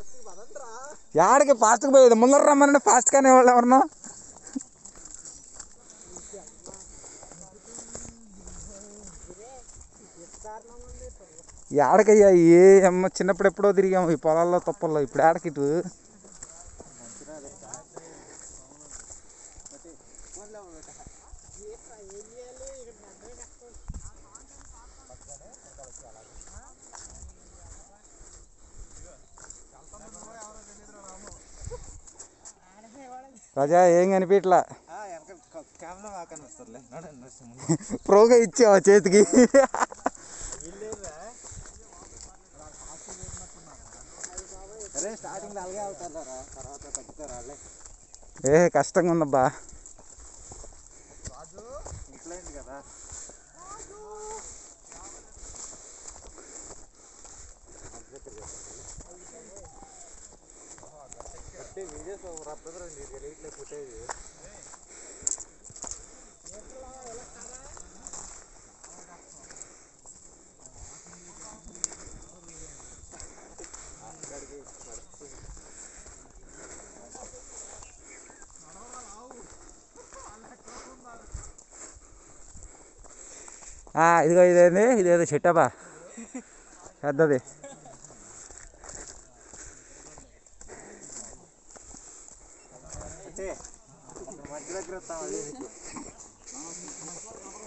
యాడికి ఫాస్ట్గా పోయేది ముందర రమ్మనండి ఫాస్ట్ కానీ వాళ్ళు ఎవరినో ఏడకయ్యా ఏ అమ్మ చిన్నప్పుడు ఎప్పుడో తిరిగాము ఈ పొలాల్లో తప్పల్లో ఇప్పుడు ఏడకి ఇటు రాజా ఏం కనిపించట్లా కెమెరా బాగా కనిపిస్తుందిలే నడు ప్రోగా ఇచ్చావా చేతికి అరే స్టార్టింగ్ లో అలాగే అవుతారా తర్వాత తగ్గుతారా వాళ్ళే ఏ కష్టంగా ఉందబ్బా ఇంట్లోంది కదా వీడియోస్ రప్పదండి తెలియట్లే ఫుటేజ్ ఆ, ఇదిగో ఇదేంది ఇదేదో చెట్టబ్బా పెద్దది అంటే మధ్య దగ్గర వస్తాం మళ్ళీ నీకు